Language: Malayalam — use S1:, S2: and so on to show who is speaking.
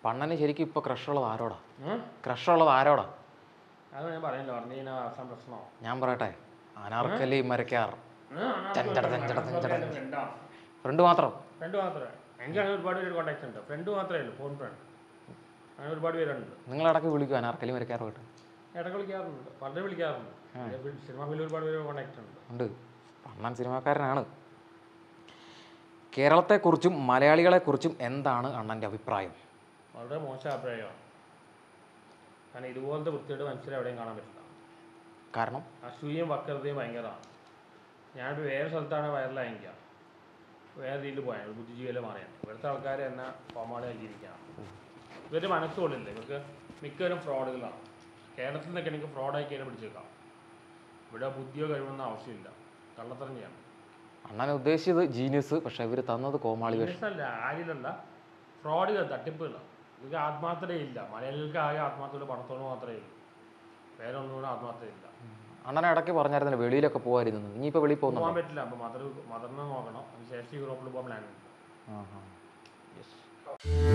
S1: പണ്ണന് ശരിക്കും ഇപ്പൊ ക്രഷുള്ളത് ആരോടാ
S2: ഉം?
S1: ക്രഷുള്ളത് ആരോടാ
S2: അത് ഞാൻ പറയല്ലോ പറഞ്ഞു കഴിഞ്ഞാൽ അവസാനം പ്രശ്നമാവും
S1: ഞാൻ പറയട്ടെ അനാർക്കലി മരക്കാർ ചെഞ്ചട, ചെഞ്ചട, ചെഞ്ചട. ഫ്രണ്ട് മാത്രം
S2: ഫ്രണ്ട് മാത്രമേ എനിക്ക് അങ്ങനെ ഒരുപാട് പേര് കോൺടാക്ട് ഉണ്ട് ഫ്രണ്ട് മാത്രമേ ഉള്ളൂ ഫോൺ ഫ്രണ്ട് അങ്ങനെ ഒരുപാട് പേരുണ്ട്
S1: നിങ്ങൾ ഇടയ്ക്ക് വിളിക്കും അനാർക്കലി മരക്കാറുമായിട്ട്
S2: ഇടയ്ക്ക് വിളിക്കാറുണ്ട് പലരും വിളിക്കാറുണ്ട് സിനിമ ഫീൽഡിൽ ഒരുപാട് പേര് കോൺടാക്ട് ഉണ്ട്
S1: ഉണ്ട് പണ്ണൻ സിനിമാക്കാരനാണ് കേരളത്തെക്കുറിച്ചും മലയാളികളെക്കുറിച്ചും എന്താണ് അണ്ണൻ്റെ അഭിപ്രായം
S2: വളരെ മോശം അഭിപ്രായമാണ് കാരണം ഇതുപോലത്തെ വൃത്തിയായിട്ട് മനുഷ്യരെ എവിടെയും കാണാൻ പറ്റില്ല
S1: കാരണം
S2: അസൂയയും വക്രതയും ഭയങ്കരമാണ് ഞാനിപ്പോൾ വേറെ സ്ഥലത്താണ് വൈറലായിരിക്കുക വേറെ രീതിയിൽ പോയാണ് ബുദ്ധിജീവിയിലെ മാറിയാണ് ഇവിടുത്തെ ആൾക്കാർ എന്നെ കോമാളിയായി ജീവിക്കുകയാണ് ഇവരുടെ മനസ്സുകൊള്ളില്ല ഇവർക്ക് മിക്കവരും ഫ്രോഡുകളാണ് കേരളത്തിൽ നിന്നൊക്കെ എനിക്ക് ഫ്രോഡായി കഴിഞ്ഞാൽ പിടിച്ചേക്കാം ഇവിടെ ബുദ്ധിയോ കഴിവൊന്നും ആവശ്യമില്ല കള്ളത്തരം ചെയ്യണം
S1: അണ്ണനെ ഉദ്ദേശിച്ചത് ജീനിയസ് പക്ഷെ ഇവർ തന്നത് കോമാളി വേഷം
S2: ബിസിനസ്സല്ല ആരിലല്ല ഫ്രോഡുകൾ തട്ടിപ്പുകളാണ് ഇവർക്ക് ആത്മാർത്ഥതയില്ല മലയാളികൾക്ക് ആകെ ആത്മാർത്ഥത പണത്തോട് മാത്രമേ ഉള്ളൂ വേറെ ഒന്നും ആത്മാർത്ഥതയില്ല
S1: അണ്ണനെ ഇടയ്ക്ക് പറഞ്ഞായിരുന്നല്ലോ വെളിയിലൊക്കെ പോകായിരുന്നു ഇനിയിപ്പോൾ വെളിയിൽ
S2: പോകാൻ
S1: പോകുന്നുണ്ടോ
S2: പറ്റില്ല അപ്പോൾ മദർ മദറിനെ നോക്കണം അതിന് ശേഷം യൂറോപ്പിൽ പോകാൻ പ്ലാൻ ഉണ്ട്
S1: ആ ആ യെസ്